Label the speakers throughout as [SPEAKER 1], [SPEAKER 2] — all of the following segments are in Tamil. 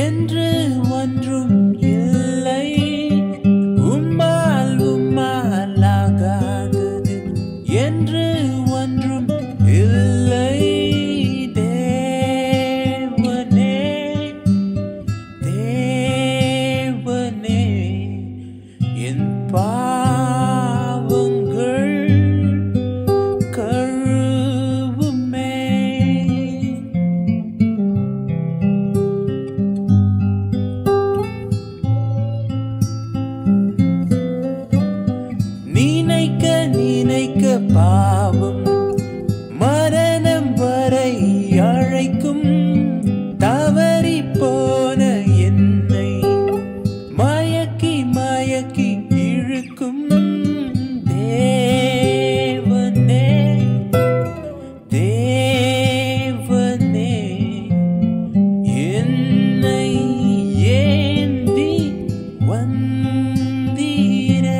[SPEAKER 1] என்று ஒன்றும் இல்லை உம்மால் உம்மால் ஆகாதது என்று ஒன்றும் இல்லை தேவனே தேவனே என் பாவங்கள் கழுவுமே நினைக்க நினைக்க பாவம் மரணம் வரை அழைக்கும் தவறி போன என்னை மயக்கி மயக்கி இழுக்கும் தேவனே தேவனே என்னை ஏந்தி வந்தீரே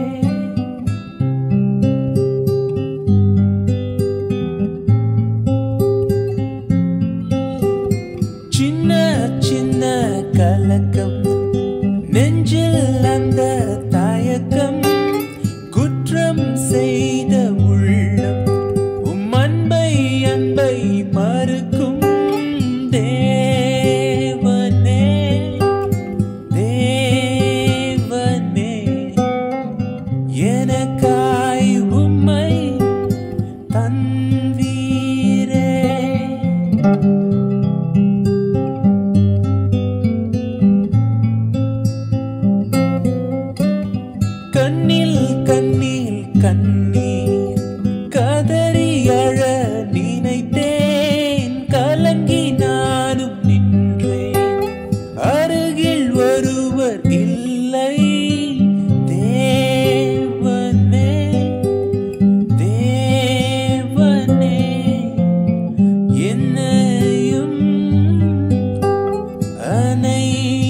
[SPEAKER 1] சின்ன சின்ன கலக்கம் நெஞ்சில் அந்த தயக்கம் குற்றம் செய்த உள்ளம் உம் அன்பை அன்பை மறுக்கும் தேவனே தேவனே எனக்காய் உம்மை தந்தீரே கண்ணில் கண்ணில் கண்ணீர் கதறி அழ நினைத்தேன் கலங்கி நானும் நின்றேன் அருகில் ஒருவர் இல்லை தேவனே தேவனே என்னையும் அனை